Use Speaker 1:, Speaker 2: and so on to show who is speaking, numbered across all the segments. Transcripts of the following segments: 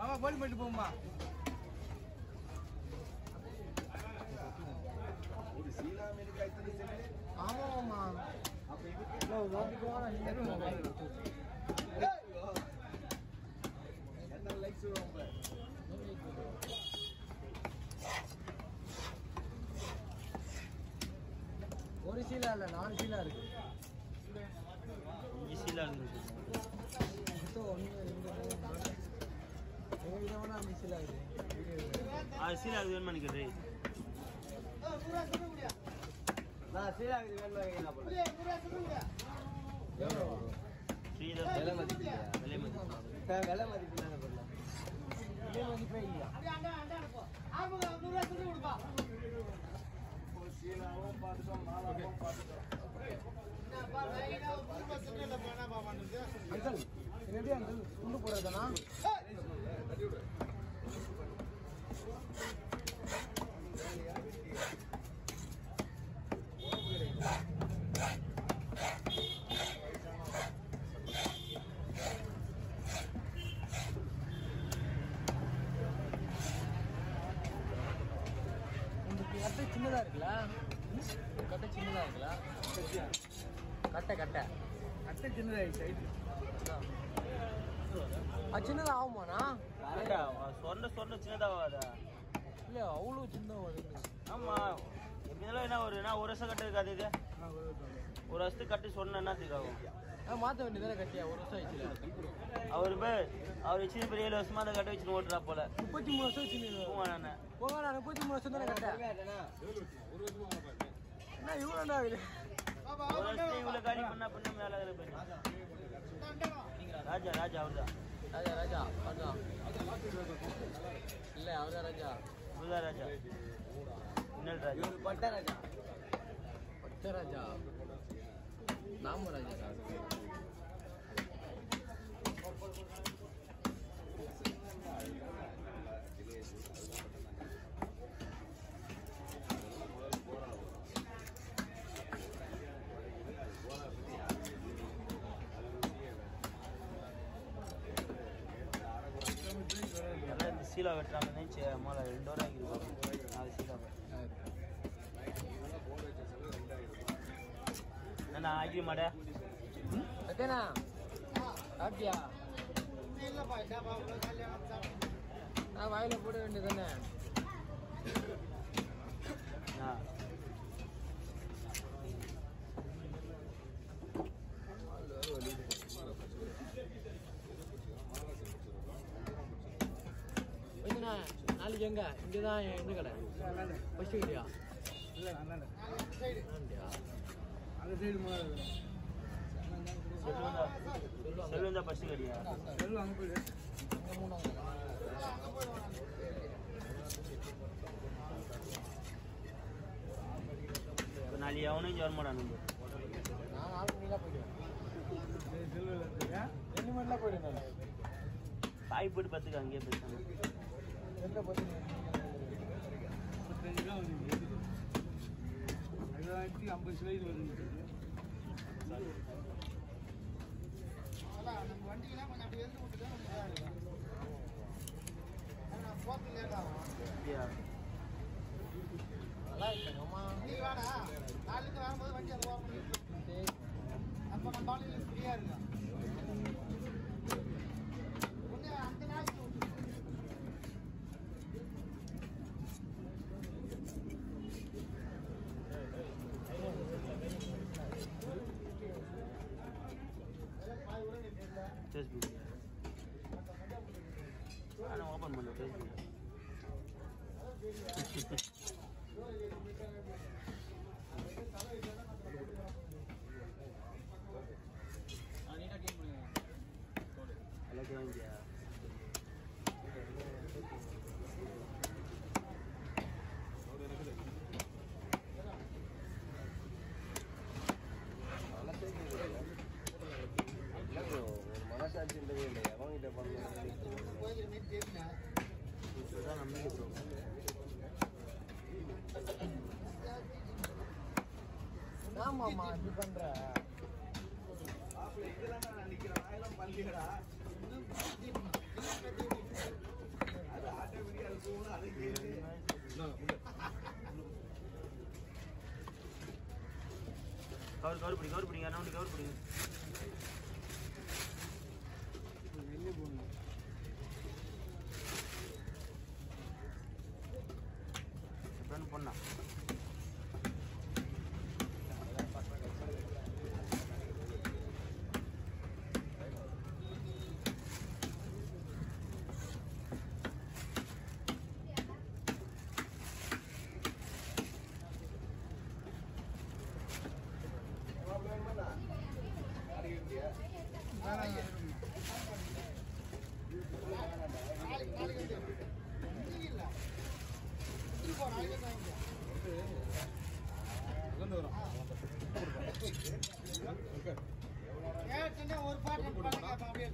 Speaker 1: ஆமா போலி பண்ணிட்டு போமா
Speaker 2: ஒரு சீலா அமெரிக்கா இத்தனை செல்லு
Speaker 1: ஆமாமா
Speaker 2: அப்ப இது என்ன லைக்ஸ் ரொம்ப
Speaker 1: ஒரு சீலா இல்ல நாலு சீலா இருக்கு
Speaker 3: அஞ்சு சீலா இருக்கு
Speaker 1: மொத்தம் ஒன்று ரெண்டு மூணு நாலு ஏழு விதமான அஞ்சு சீலா இருக்கு
Speaker 3: ஆறு சீலா இருக்குது வேணுமா நினைக்கிறேன்
Speaker 2: நான் சீலா இது வேணுமா என்ன பண்ண எவ்வளோ வரும்
Speaker 3: ஸ்ரீதர்
Speaker 2: விலை மதிப்பில்லையா?
Speaker 3: விலை மதிப்பு
Speaker 2: விலை மதிப்பு என்ன பண்ணலாம்
Speaker 1: இதே மதிப்பே இல்லையா
Speaker 2: சீலாவும் பார்த்துட்டோம் மாலாவும் பார்த்துட்டோம்
Speaker 1: அங்கிள் இது எப்படி அங்கிள் துண்டு போடுறதுனா உங்களுக்கு கட்டை சின்னதா இருக்குல்ல ம்? கட்டை சின்னதா இருக்குல்ல கட்டை கட்டை கட்டை சின்னதாயிடுச்சு சைடு அது சின்னதா ஆகுமாண்ணா
Speaker 3: கரெக்டா சொன்ன சொன்ன சின்னதாவாதா
Speaker 1: இல்ல அவ்வளோ சின்னதாக வருது
Speaker 3: ஆமா எப்படி இருந்தாலும் என்ன ஒரு என்ன ஒரு வருஷம் கட்டு இருக்காது இது ஒரு வருஷத்துக்கு கட்டி சொன்ன என்னத்துக்கு ஆகும்
Speaker 1: ஆ மாற்ற வேண்டியதானே கட்டியா ஒரு வருஷம் ஆயிடுச்சுல
Speaker 3: அவர் பேர் அவர் சின்ன பெரிய ஏழு வருஷமா அதை கட்ட வச்சுன்னு ஓட்டுறா போல
Speaker 1: முப்பத்தி மூணு வருஷம் வச்சு
Speaker 3: போங்க நானு
Speaker 1: போங்க நான் முப்பத்தி மூணு வருஷம் தானே கட்டேன் என்ன இவ்வளோ ஆகுது
Speaker 3: ஒரு வருஷம் இவ்வளவு காலி பண்ணா பண்ண மேல அதில் போய் ராஜா ராஜா அவர்தான்
Speaker 1: ராஜா ராஜா ராஜா இல்ல அவர்தான் ராஜா
Speaker 3: புதா ராஜா இன்னல் ராஜா
Speaker 2: பட்ட ராஜா
Speaker 1: பச்சை ராஜா நாம ராஜா
Speaker 3: எல்லாம் இந்த சீலா வெட்டுறாங்க நினைச்சு மேலே ரெண்டு வாரம் ஆகிருப்பாங்க நாலு சீலா என்ன ஆகிய மாட்டே
Speaker 1: சத்யனா சாப்பிட்டியா நான் வாயில போட வேண்டியதானே
Speaker 3: ஆ
Speaker 1: வைத்தனா நாளைக்கு எங்க இங்கதான் எந்த கடை ஃபர்ஸ்ட் கடையா
Speaker 2: இல்ல அண்ணன்
Speaker 1: ஆண்டியா
Speaker 2: அந்த சைடு
Speaker 3: செல்வந்தா செல்வந்தா பஸ்ட் கடியா
Speaker 2: செல்லு அங்கே போயிடு
Speaker 1: இங்க மூணாவது
Speaker 3: இப்போ நாளைக்கு எவனும் ஜோர் மாட்டான் நம்ம
Speaker 1: நான் நாலு மணிலாம் போயிடுவேன்
Speaker 2: செல்லு இல்லையா
Speaker 1: ரெண்டு மணிலாம் போயிடுவேன் நான்
Speaker 3: காய் போட்டு பத்துக்கு அங்கேயே பேசாங்க
Speaker 1: எந்த பத்து
Speaker 2: முப்பத்தஞ்சு ரூபா வந்து ஐயாயிரத்தி ஐம்பது சிலைது வருது
Speaker 3: அப்படியா
Speaker 1: நல்லா இருக்குங்கம்மா சரி
Speaker 3: ஃபேஸ்புக் நான் ஓப்பன் பண்ணேன் ஃபேஸ்புக் எல்லாத்தையும் வாங்கியா
Speaker 2: இல்லை ப்ரோ ஒரு மனசாட்சின்றதே இல்லை எவன்கிட்ட பண்ணணும்
Speaker 3: இதுதான் நம்பிக்கை ப்ரோ
Speaker 1: ஆமாம்மா இப்படி பண்ற
Speaker 2: இதெல்லாம் நான் நினைக்கிறேன் நான் எல்லாம் பள்ளியடா
Speaker 3: கவர் கவர் பிடி கவர் பிடிங்க அண்ணா கவர் பிடிங்க
Speaker 1: நெல்லி போடணும்
Speaker 3: எப்படின்னு பொண்ணா
Speaker 1: ஒரு பாட்டு அப்படியே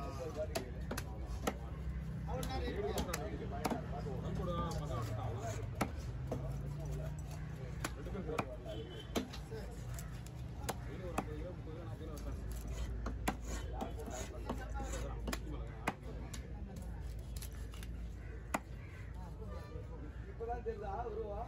Speaker 2: இப்பதான் தெரியுதா உருவா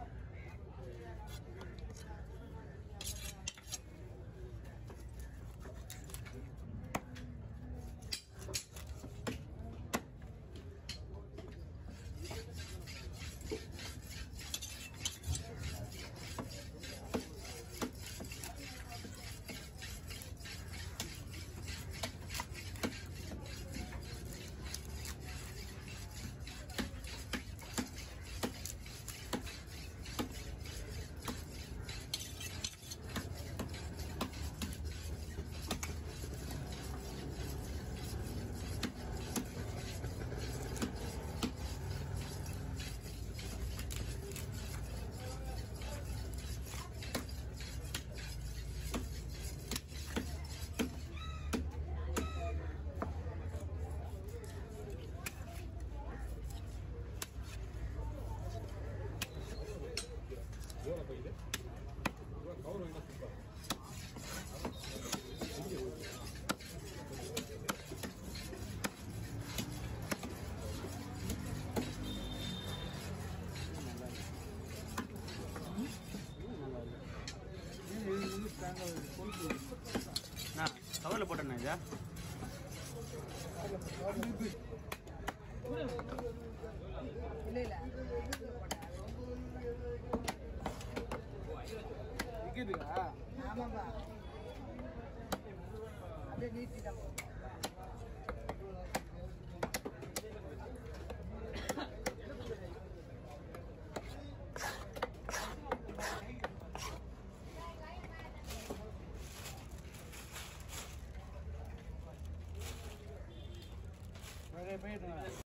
Speaker 3: அண்ணா கவரில் போட்டேண்ணா இதா
Speaker 1: விற்கிதுக்கா ஆமாப்பா அப்படியே நீட்டிட்டா போயிட்டு